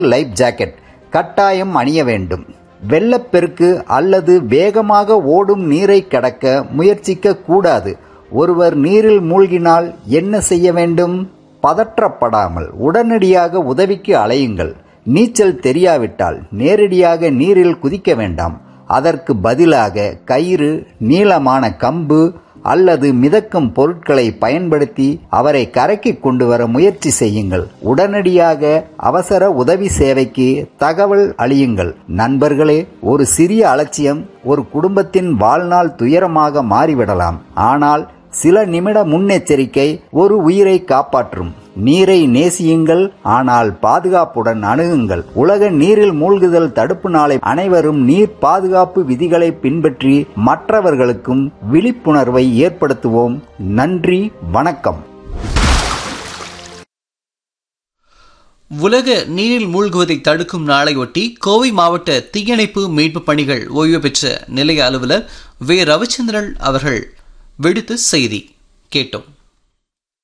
life jacket கட்டாயம் அணிய வேண்டும் வெள்ளப்பெருக்கு அல்லது வேகமாக ஓடும் நீரை கடக்க முயற்சிக்க கூடாது ஒருவர் நீரில் மூழ்கினால் என்ன செய்ய வேண்டும் பதற்றப்படாமல் உடனடியாக உதவிக்கு அலையுங்கள் நீச்சல் தெரியாவிட்டால் நேரடியாக நீரில் குதிக்க வேண்டாம் அதற்கு பதிலாக கயிறு நீளமான கம்பு அல்லது மிதக்கும் பொருட்களை பயன்படுத்தி அவரை கரைக்கு கொண்டு வர முயற்சி செய்யுங்கள் உடனடியாக அவசர உதவி சேவைக்கு தகவல் அளியுங்கள் நண்பர்களே ஒரு சிறிய அலட்சியம் ஒரு குடும்பத்தின் வாழ்நாள் துயரமாக மாறிவிடலாம் ஆனால் சில நிமிட முன்னெச்சரிக்கை ஒரு உயிரை காப்பாற்றும் நீரை நேசியுங்கள் ஆனால் பாதுகாப்புடன் அணுகுங்கள் உலக நீரில் மூழ்குதல் தடுப்பு நாளை அனைவரும் நீர் பாதுகாப்பு விதிகளை பின்பற்றி மற்றவர்களுக்கும் விழிப்புணர்வை ஏற்படுத்துவோம் நன்றி வணக்கம் உலக நீரில் மூழ்குவதை தடுக்கும் நாளையொட்டி கோவை மாவட்ட தீயணைப்பு மீட்பு பணிகள் ஓய்வு பெற்ற நிலைய அலுவலர் வே ரவிச்சந்திரன் அவர்கள் விடுத்த செய்தி கேட்டோம்